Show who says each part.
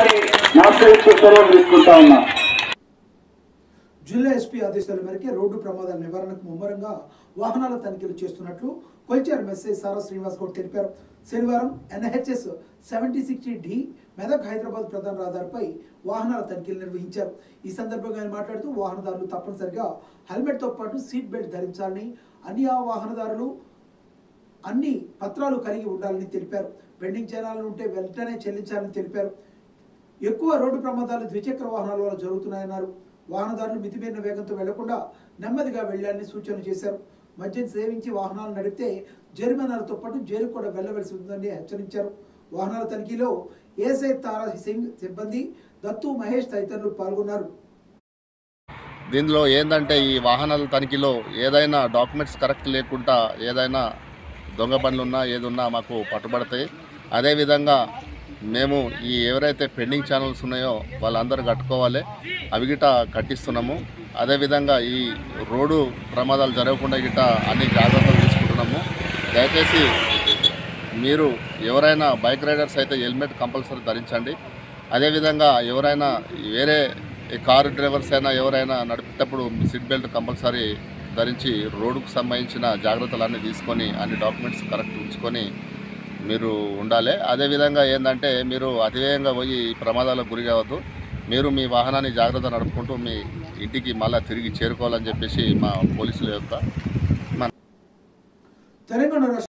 Speaker 1: మరి నమస్కరిస్తూ సెలవు తీసుకుంటా ఉన్నా
Speaker 2: జిల్లా ఎస్పీ ఆదేశాల మేరకు రోడ్డు ప్రమాదాల నివారణకు ముమ్మరంగా వాహనాల తనిఖీలు చేస్తున్నట్లు కొల్చార్ మెస్సేజ్ సారా శ్రీనివాస్ గౌడ్ తెలిపారు శనివారం NHS seventy sixty D Medak Hyderabad ప్రధాన రహదారిపై వాహనాల తనిఖీలు నిర్వహించారు ఈ సందర్భంగా ఆయన మాట్లాడుతూ వాహనదారులు తప్పనిసరిగా హెల్మెట్తో పాటు సీట్ బెల్ట్ ధరించాలని అన్ని ఆ వాహనదారులు అన్ని పత్రాలు కలిగి ఉండాలని తెలిపారు పెండింగ్ చలానాలు ఉంటే వెంటనే చెల్లించాలని తెలిపారు ఎక్కువ రోడ్డు ప్రమాదాలు ద్విచక్ర వాహనాల వల్ల జరుగుతున్నాయన్నారు వాహనదారులు మితిమీరిన వేగంతో వెళ్లకుండా నెమ్మదిగా వెళ్లాలని సూచన చేశారు మద్యం సేవించి వాహనాలు నడిపితే జరిమానాలతో పాటు జైలుకు కూడా వెళ్లవలసి ఉందని హెచ్చరించారు వాహనాల తనిఖీలో ఏసై తారా సింగ్ సిబ్బంది దత్తు మహేష్ తదితరులు పాల్గొన్నారు
Speaker 3: దీనిలో ఏంటంటే ఈ వాహనాల తనిఖీలో ఏదైనా డాక్యుమెంట్స్ కరెక్ట్ లేకుండా ఏదైనా దొంగ బండ్లు ఉన్నా ఏది ఉన్నా మాకు పట్టుబడతాయి అదేవిధంగా మేము ఈ ఎవరైతే పెండింగ్ ఛానల్స్ ఉన్నాయో వాళ్ళందరూ కట్టుకోవాలి అవి గిట కట్టిస్తున్నాము అదేవిధంగా ఈ రోడ్డు ప్రమాదాలు జరగకుండా గిట అన్ని జాగ్రత్తలు తీసుకుంటున్నాము దయచేసి మీరు ఎవరైనా బైక్ రైడర్స్ అయితే హెల్మెట్ కంపల్సరీ ధరించండి అదేవిధంగా ఎవరైనా వేరే ఈ కారు డ్రైవర్స్ అయినా ఎవరైనా నడిపేటప్పుడు సీట్ బెల్ట్ కంపల్సరీ ధరించి రోడ్డుకు సంబంధించిన జాగ్రత్తలన్నీ తీసుకొని అన్ని డాక్యుమెంట్స్ కరెక్ట్ ఉంచుకొని మీరు ఉండాలి అదేవిధంగా ఏంటంటే మీరు అతివేగంగా పోయి ఈ ప్రమాదాలకు గురి కావద్దు మీరు మీ వాహనాన్ని జాగ్రత్త నడుపుకుంటూ మీ ఇంటికి మళ్ళీ తిరిగి చేరుకోవాలని చెప్పేసి మా పోలీసుల యొక్క
Speaker 2: తెలంగాణ రాష్ట్ర